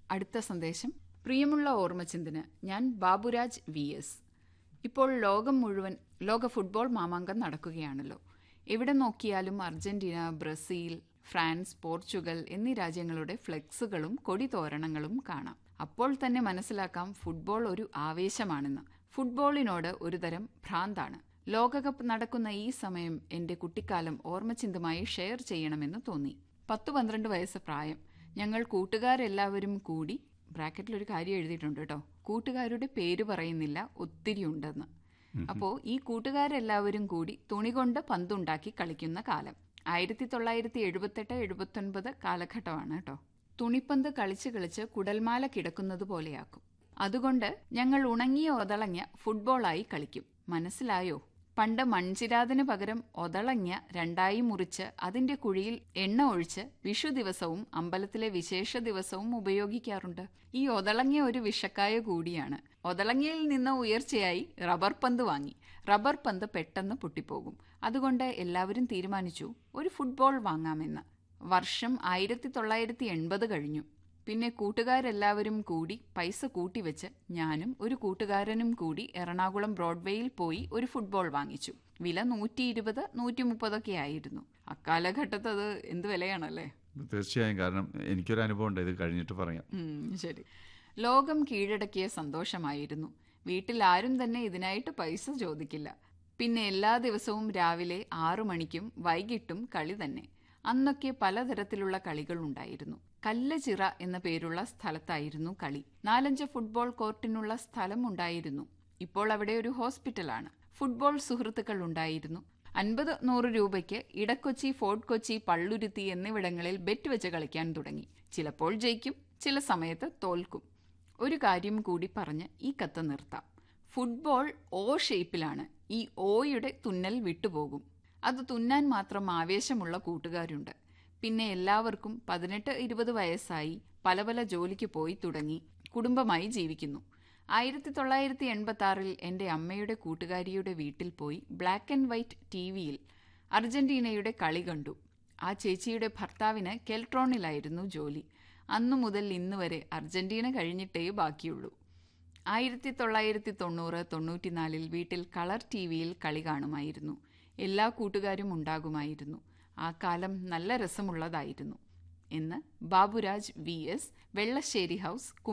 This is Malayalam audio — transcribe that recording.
അടുത്ത സന്ദേശം പ്രിയമുള്ള ഓർമ്മചിന്തന് ഞാൻ ബാബുരാജ് വി എസ് ഇപ്പോൾ ലോകം മുഴുവൻ ലോക ഫുട്ബോൾ മാമാങ്കം നടക്കുകയാണല്ലോ എവിടെ നോക്കിയാലും അർജന്റീന ബ്രസീൽ ഫ്രാൻസ് പോർച്ചുഗൽ എന്നീ രാജ്യങ്ങളുടെ ഫ്ലെക്സുകളും കൊടിതോരണങ്ങളും കാണാം അപ്പോൾ തന്നെ മനസ്സിലാക്കാം ഫുട്ബോൾ ഒരു ആവേശമാണെന്ന് ഫുട്ബോളിനോട് ഒരുതരം ഭ്രാന്താണ് ലോകകപ്പ് നടക്കുന്ന ഈ സമയം എന്റെ കുട്ടിക്കാലം ഓർമ്മചിന്തമായി ഷെയർ ചെയ്യണമെന്ന് തോന്നി പത്തു പന്ത്രണ്ട് വയസ്സ് പ്രായം ഞങ്ങൾ കൂട്ടുകാരെല്ലാവരും കൂടി ബ്രാക്കറ്റിൽ ഒരു കാര്യം എഴുതിയിട്ടുണ്ട് കേട്ടോ കൂട്ടുകാരുടെ പേര് പറയുന്നില്ല ഒത്തിരി ഉണ്ടെന്ന് അപ്പോൾ ഈ കൂട്ടുകാരെല്ലാവരും കൂടി തുണി കൊണ്ട് പന്തുണ്ടാക്കി കളിക്കുന്ന കാലം ആയിരത്തി തൊള്ളായിരത്തി എഴുപത്തെട്ട് എഴുപത്തൊൻപത് കാലഘട്ടമാണ് കേട്ടോ തുണിപ്പന്ത് കളിച്ച് കളിച്ച് കുടൽമാല കിടക്കുന്നത് പോലെയാക്കും അതുകൊണ്ട് ഞങ്ങൾ ഉണങ്ങിയ ഒതളങ്ങ ഫുട്ബോളായി കളിക്കും മനസ്സിലായോ പണ്ട് മൺചിരാതിന് പകരം ഒതളങ്ങ രണ്ടായി മുറിച്ച് അതിന്റെ കുഴിയിൽ എണ്ണ ഒഴിച്ച് വിഷു ദിവസവും അമ്പലത്തിലെ വിശേഷ ദിവസവും ഉപയോഗിക്കാറുണ്ട് ഈ ഒതളങ്ങ ഒരു വിഷക്കായ കൂടിയാണ് ഒതളങ്ങയിൽ നിന്ന് ഉയർച്ചയായി റബ്ബർ പന്ത് വാങ്ങി റബ്ബർ പന്ത് പെട്ടെന്ന് പൊട്ടിപ്പോകും അതുകൊണ്ട് എല്ലാവരും തീരുമാനിച്ചു ഒരു ഫുട്ബോൾ വാങ്ങാമെന്ന് വർഷം ആയിരത്തി തൊള്ളായിരത്തി എൺപത് കഴിഞ്ഞു പിന്നെ കൂട്ടുകാരെല്ലാവരും കൂടി പൈസ കൂട്ടിവെച്ച് ഞാനും ഒരു കൂട്ടുകാരനും കൂടി എറണാകുളം ബ്രോഡ്വേയിൽ പോയി ഒരു ഫുട്ബോൾ വാങ്ങിച്ചു വില നൂറ്റി ഇരുപത് നൂറ്റി മുപ്പതൊക്കെ ആയിരുന്നു അക്കാലഘട്ടത്ത് അത് എന്ത് വിലയാണല്ലേ തീർച്ചയായും കാരണം എനിക്കൊരു അനുഭവം ഉണ്ട് ഇത് കഴിഞ്ഞിട്ട് പറയാം ഉം, ശരി ലോകം കീഴടക്കിയ സന്തോഷമായിരുന്നു വീട്ടിൽ ആരും തന്നെ ഇതിനായിട്ട് പൈസ ചോദിക്കില്ല പിന്നെ എല്ലാ ദിവസവും രാവിലെ ആറു മണിക്കും വൈകിട്ടും കളി തന്നെ അന്നൊക്കെ പലതരത്തിലുള്ള കളികൾ ഉണ്ടായിരുന്നു കല്ലചിറ എന്ന പേരുള്ള സ്ഥലത്തായിരുന്നു കളി നാലഞ്ച് ഫുട്ബോൾ കോർട്ടിനുള്ള സ്ഥലം ഉണ്ടായിരുന്നു ഇപ്പോൾ അവിടെ ഒരു ഹോസ്പിറ്റലാണ് ഫുട്ബോൾ സുഹൃത്തുക്കൾ ഉണ്ടായിരുന്നു അൻപത് നൂറ് രൂപയ്ക്ക് ഇടക്കൊച്ചി ഫോർട്ട് കൊച്ചി പള്ളുരുത്തി എന്നിവിടങ്ങളിൽ ബെറ്റ് വെച്ച് കളിക്കാൻ തുടങ്ങി ചിലപ്പോൾ ജയിക്കും ചില സമയത്ത് തോൽക്കും ഒരു കാര്യം കൂടി പറഞ്ഞ് ഈ കത്ത് നിർത്താം ഫുട്ബോൾ ഓ ഷേപ്പിലാണ് ഈ ഓയുടെ തുന്നൽ വിട്ടുപോകും അത് തുന്നാൻ മാത്രം ആവേശമുള്ള കൂട്ടുകാരുണ്ട് പിന്നെ എല്ലാവർക്കും പതിനെട്ട് ഇരുപത് വയസ്സായി പല പല ജോലിക്ക് പോയി തുടങ്ങി കുടുംബമായി ജീവിക്കുന്നു ആയിരത്തി തൊള്ളായിരത്തി എൺപത്തി ആറിൽ എൻ്റെ അമ്മയുടെ കൂട്ടുകാരിയുടെ വീട്ടിൽ പോയി ബ്ലാക്ക് ആൻഡ് വൈറ്റ് ടി വിയിൽ അർജന്റീനയുടെ കളി കണ്ടു ആ ചേച്ചിയുടെ ഭർത്താവിന് കെൽട്രോണിലായിരുന്നു ജോലി അന്നു മുതൽ ഇന്ന് വരെ അർജന്റീന കഴിഞ്ഞിട്ടേ ബാക്കിയുള്ളൂ ആയിരത്തി തൊള്ളായിരത്തി തൊണ്ണൂറ് തൊണ്ണൂറ്റിനാലിൽ വീട്ടിൽ കളർ ടി വിയിൽ കളി കാണുമായിരുന്നു എല്ലാ കൂട്ടുകാരും ഉണ്ടാകുമായിരുന്നു ആ കാലം നല്ല രസമുള്ളതായിരുന്നു എന്ന് Baburaj V S Vellassery house